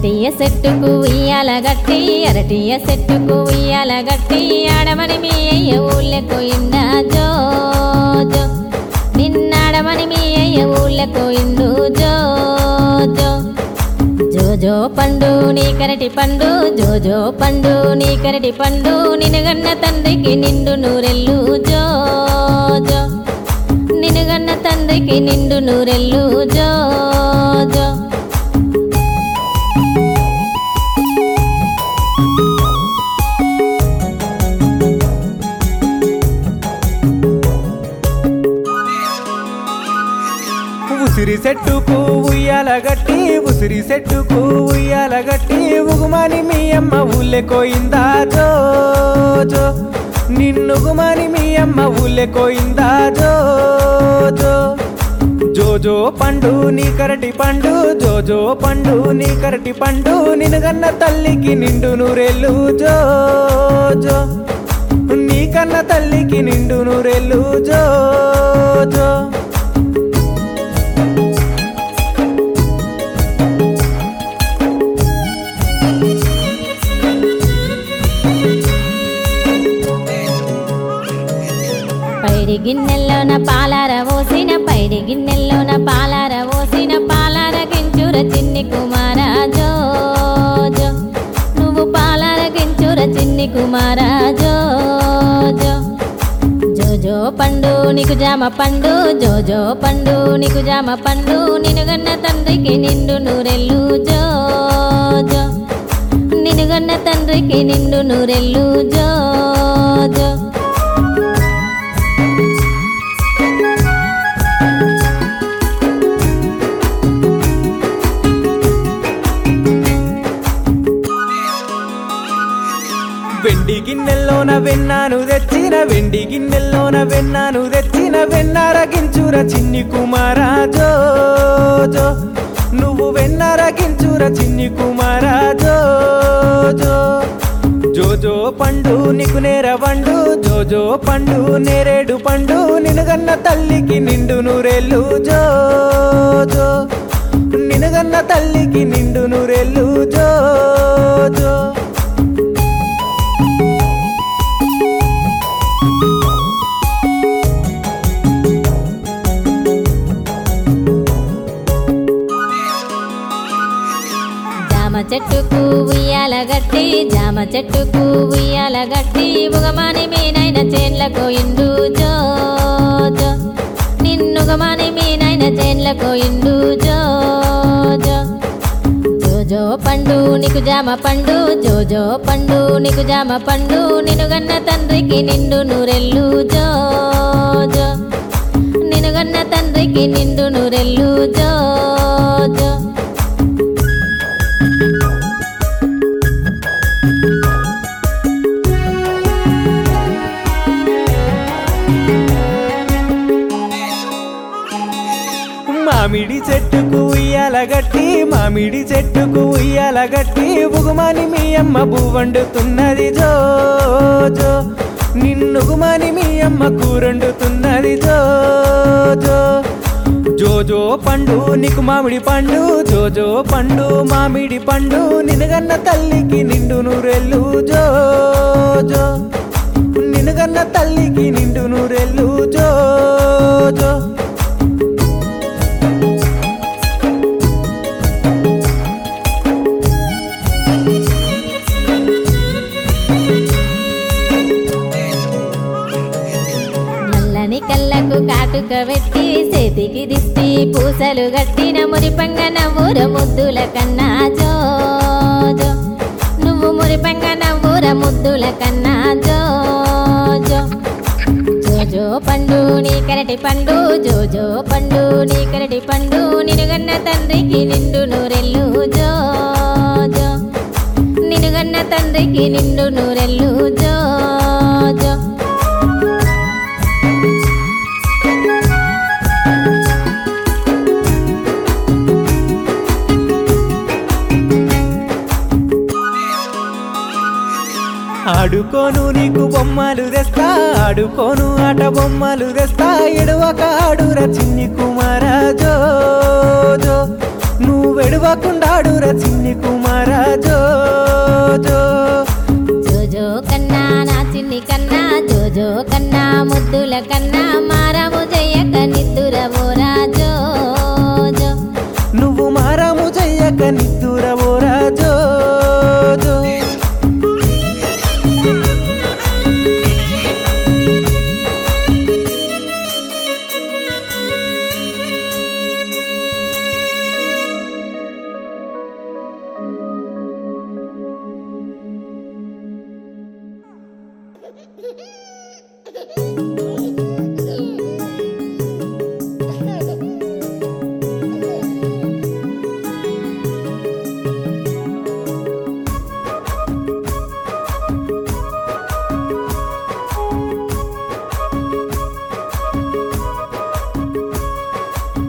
అరటియ చెట్టుకు ఉయ్యాల గట్టి అరటియ చెట్టుకు ఉయ్యాల గట్టి ఆడమని మీ అయ్య ఊళ్ళకు ఇండా జో జో నిన్నాడమని మీ అయ్య ఊళ్ళకు ఇండు జో జో జోజో పండు నీ కరటి పండు జోజో పండు నీ కరటి పండు నినుగన్న తండ్రికి నిండు నూరెల్లు జో జో నినుగన్న తండ్రికి నిండు నూరెల్లు జో జో ఉసిరి చెట్టుకు ఉయ్యాల గట్టి ఉసిరి చెట్టుకు ఉయ్యాల గట్టి ఉగుమని మీ అమ్మ ఊళ్ళెకోయిందా జో జో నిన్నుగుమని మీ అమ్మ ఊళ్ళెకోయిందా జో జో జోజో పండు నీ కరటి పండు జోజో పండు నీ కరటి పండు నినుగన్న తల్లికి నిండు నూరెళ్ళు జో జో నీకన్న తల్లికి నిండు నూరెళ్ళు జో జో పైడి గిన్నెల్లోన పాలార పోసిన పైడి గిన్నెల్లోన పాలార పోసిన పాలార గించుర చిన్ని కుమారా జో జో నువ్వు పాలార గించుర చిన్ని కుమారా జో జో జోజో పండు నీకు జామ పండు జోజో పండు నీకు జామ పండు నినుగన్న తండ్రికి నిండు నూరెల్లు జో జో నినుగన్న తండ్రికి నిండు నూరెల్లు జో జో వెండి గిన్నెల్లోన వెన్నాను తెచ్చిన వెండి గిన్నెల్లోన వెన్నాను తెచ్చిన వెన్నారగించుర చిన్ని కుమారా జో జో నువ్వు వెన్నారగించుర చిన్ని కుమారా జో జో జోజో పండు నీకు నేర పండు జోజో పండు నేరేడు పండు నినుగన్న తల్లికి నిండు నూరేళ్ళు జో జో నినుగన్న తల్లికి నిండు నూరేళ్ళు జో జో జామ చెట్టుకు ఉయ్యాల గట్టి జామ చెట్టుకు ఉయ్యాల గట్టి ఉగమాని మీనైన చేన్లకు ఇండు జో జో నిన్నుగమాని మీనైన చేన్లకు ఇండు జో జో జోజో పండు నీకు జామ పండు జోజో పండు నీకు జామ పండు నినుగన్న తండ్రికి నిండు నూరెల్లు జో జో నినుగన్న తండ్రికి నిండు నూరెల్లు జో జో మామిడి చెట్టుకు ఉయ్యాల గట్టి మామిడి చెట్టుకు ఉయ్యాల గట్టి ఉగుమని మీ అమ్మ పువ్వండుతున్నది జో జో నిన్నుగుమని మీ అమ్మ కూరండుతున్నది జో జో జోజో పండు నీకు మామిడి పండు జోజో పండు మామిడి పండు నినుగన్న తల్లికి నిండు నూరెళ్ళు జో జో నినుగన్న తల్లికి నిండు నూరెళ్ళు జో జో నల్లని కళ్ళకు కాటుక పెట్టి చేతికి దిష్టి పూసలు గట్టిన మురిపంగ నవ్వుర ముద్దుల కన్నా జో జో నువ్వు మురిపంగ నవ్వుర ముద్దుల కన్నా జో జో జోజో పండు నీ కరటి పండు జోజో పండు నీ కరటి పండు నినుగన్న తండ్రికి నిండు నూరెల్లు జో జో నినుగన్న తండ్రికి నిండు నూరెల్లు జో జో ఆడుకోను నీకు బొమ్మలు తెస్తా ఆడుకోను ఆట బొమ్మలు తెస్తా ఎడవక ఆడుర చిన్ని కుమారా జో జో నువ్వు వెడవకుండా ఆడుర చిన్ని కుమారా పూల కన్నా మారాము చెయ్యక నిద్దురవో రాజో జో. నువ్వు మారాము చెయ్యక నిద్దురవోరా జో జో.